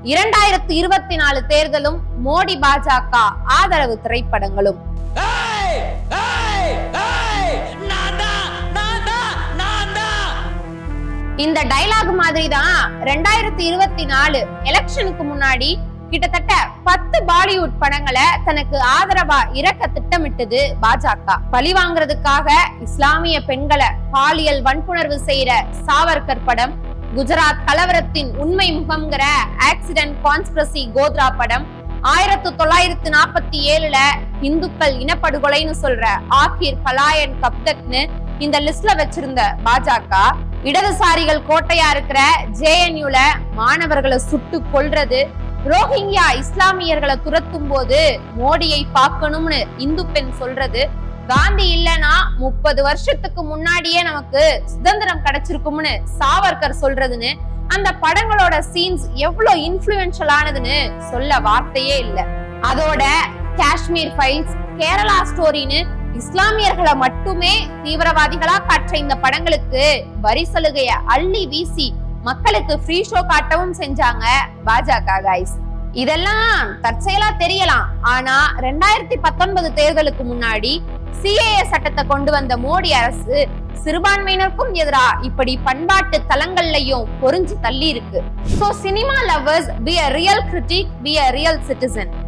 இரண்டாயிரத்து இருபத்தி நாலு தேர்தலும் மோடி பாஜக ஆதரவு திரைப்படங்களும் ஏய் ஏய் ஏய் நான் தான் நான் தான் நான் தான் இந்த டைலாக் மாதிரி தான் ரெண்டாயிரத்தி இருபத்தி நாலு எலெக்ஷனுக்கு முன்னாடி கிட்டத்தட்ட பத்து பாலிவுட் படங்களை தனக்கு ஆதரவா இறக்க திட்டமிட்டது பாஜக பழி வாங்குறதுக்காக இஸ்லாமிய பெண்களை பாலியல் வன்புணர்வு செய்யற சாவர்கர் படம் குஜராத் கலவரத்தின் உண்மை முகம்ங்கிற ஆக்சிடென்ட் கான்ஸ்பிரசி கோத்ரா படம் ஆயிரத்து தொள்ளாயிரத்து நாற்பத்தி ஏழுல இந்துக்கள் இனப்படுகொலைன்னு சொல்ற ஆகிர் பலாயன் கப்தக்னு இந்த லிஸ்ட்ல வச்சிருந்த பாஜக இடதுசாரிகள் கோட்டையா இருக்கிற ஜேஎன்யூல மாணவர்களை சுட்டு கொல்றது ரோஹிங்கியா இஸ்லாமியர்களை துரத்தும் போது மோடியை பார்க்கணும்னு இந்து பெண் சொல்றது காந்தி இல்லனா முப்பது வருஷத்துக்கு முன்னாடியே நமக்கு சுதந்திரம் கிடைச்சிருக்கும்னு சாவர்கர் சொல்றதுன்னு அந்த படங்களோட சீன்ஸ் எவ்வளவு இன்ஃபுளுன்ஷியல் ஆனதுன்னு சொல்ல வார்த்தையே இல்ல அதோட காஷ்மீர் ஃபைல்ஸ் கேரளா ஸ்டோரின்னு இஸ்லாமியர்களை மட்டுமே தீவிரவாதிகளா காற்ற இந்த படங்களுக்கு வரி சலுகைய அள்ளி வீசி மக்களுக்கு ஃப்ரீ ஷோ காட்டவும் செஞ்சாங்க பாஜக கைஸ் இதெல்லாம் தற்செயலா தெரியலாம் ஆனா ரெண்டாயிரத்தி பத்தொன்பது தேர்தலுக்கு முன்னாடி சிஏஏ சட்டத்தை கொண்டு வந்த மோடி அரசு சிறுபான்மையினருக்கும் எதிரா இப்படி பண்பாட்டு தலங்கள்லயும் பொறிஞ்சு தள்ளி இருக்கு so cinema lovers be a real critic be a real citizen